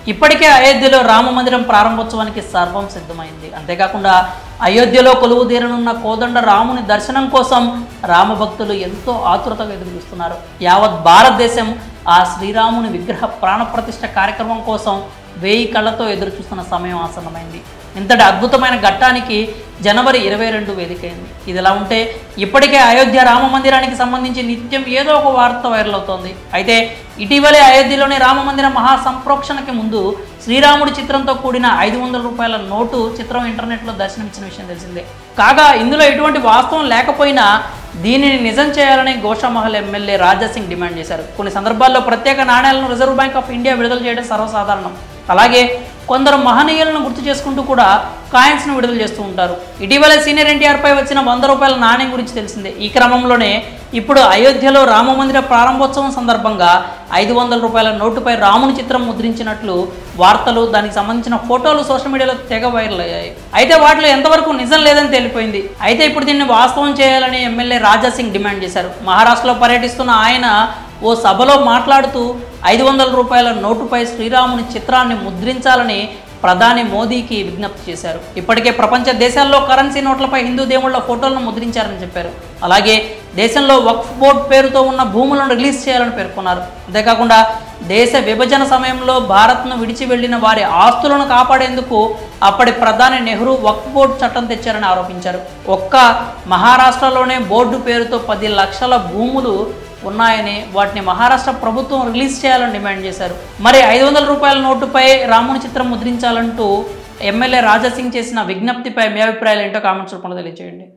ఇప్పటికే అయోధ్యలో రామ మందిరం ప్రారంభోత్సవానికి సర్వం సిద్ధమైంది అంతేకాకుండా అయోధ్యలో కొలువు తీరనున్న కోదండ రాముని దర్శనం కోసం రామభక్తులు ఎంతో ఆతురతగా ఎదురుచూస్తున్నారు యావత్ భారతదేశం ఆ శ్రీరాముని విగ్రహ ప్రాణప్రతిష్ఠ కార్యక్రమం కోసం వేయి కళ్ళతో ఎదురు చూస్తున్న సమయం ఆసన్నమైంది ఇంతటి అద్భుతమైన ఘట్టానికి జనవరి ఇరవై రెండు వేదికైంది ఇది ఇలా ఉంటే ఇప్పటికే అయోధ్య రామ మందిరానికి సంబంధించి నిత్యం ఏదో ఒక వార్త వైరల్ అవుతోంది అయితే ఇటీవలే అయోధ్యలోని రామ మందిర మహా సంప్రోక్షణకి ముందు శ్రీరాముడి చిత్రంతో కూడిన ఐదు వందల రూపాయల నోటు చిత్రం ఇంటర్నెట్లో దర్శనమిచ్చిన విషయం తెలిసిందే కాగా ఇందులో ఎటువంటి వాస్తవం లేకపోయినా దీనిని నిజం చేయాలని గోషామహల్ ఎమ్మెల్యే రాజాసింగ్ డిమాండ్ చేశారు కొన్ని సందర్భాల్లో ప్రత్యేక నాణ్యాలను రిజర్వ్ బ్యాంక్ ఆఫ్ ఇండియా విడుదల చేయడం సర్వసాధారణం అలాగే కొందరు మహనీయులను గుర్తు చేసుకుంటూ కూడా కాయిన్స్ను విడుదల చేస్తూ ఉంటారు ఇటీవల సీనియర్ ఎన్టీఆర్ పై వచ్చిన వంద రూపాయల నాణ్యం గురించి తెలిసిందే ఈ క్రమంలోనే ఇప్పుడు అయోధ్యలో రామ మందిర ప్రారంభోత్సవం సందర్భంగా ఐదు వందల రూపాయల నోటుపై రాముని చిత్రం ముద్రించినట్లు వార్తలు దానికి సంబంధించిన ఫోటోలు సోషల్ మీడియాలో తెగ వైరల్ అయ్యాయి అయితే వాటిలో ఎంతవరకు నిజం లేదని తెలిపోయింది అయితే ఇప్పుడు దీన్ని వాస్తవం చేయాలని ఎమ్మెల్యే రాజాసింగ్ డిమాండ్ చేశారు మహారాష్ట్రలో పర్యటిస్తున్న ఆయన ఓ సభలో మాట్లాడుతూ ఐదు వందల రూపాయల నోటుపై శ్రీరాముని చిత్రాన్ని ముద్రించాలని ప్రధాని మోదీకి విజ్ఞప్తి చేశారు ఇప్పటికే ప్రపంచ దేశాల్లో కరెన్సీ నోట్లపై హిందూ దేవుళ్ళ ఫోటోలను ముద్రించారని చెప్పారు అలాగే దేశంలో వక్ఫ్ బోర్డ్ పేరుతో ఉన్న భూములను రిలీజ్ చేయాలని పేర్కొన్నారు అంతేకాకుండా దేశ విభజన సమయంలో భారత్ను విడిచి వెళ్లిన వారి ఆస్తులను కాపాడేందుకు అప్పటి ప్రధాని నెహ్రూ వక్ఫ్ బోర్డు చట్టం తెచ్చారని ఆరోపించారు ఒక్క మహారాష్ట్రలోనే బోర్డు పేరుతో పది లక్షల భూములు ఉన్నాయని వాటిని మహారాష్ట్ర ప్రభుత్వం రిలీజ్ చేయాలని డిమాండ్ చేశారు మరి ఐదు వందల రూపాయల నోటుపై రాముని చిత్రం ముద్రించాలంటూ ఎమ్మెల్యే రాజాసింగ్ చేసిన విజ్ఞప్తిపై మీ అభిప్రాయాలు ఏంటో కామెంట్స్ రూపంలో తెలియజేయండి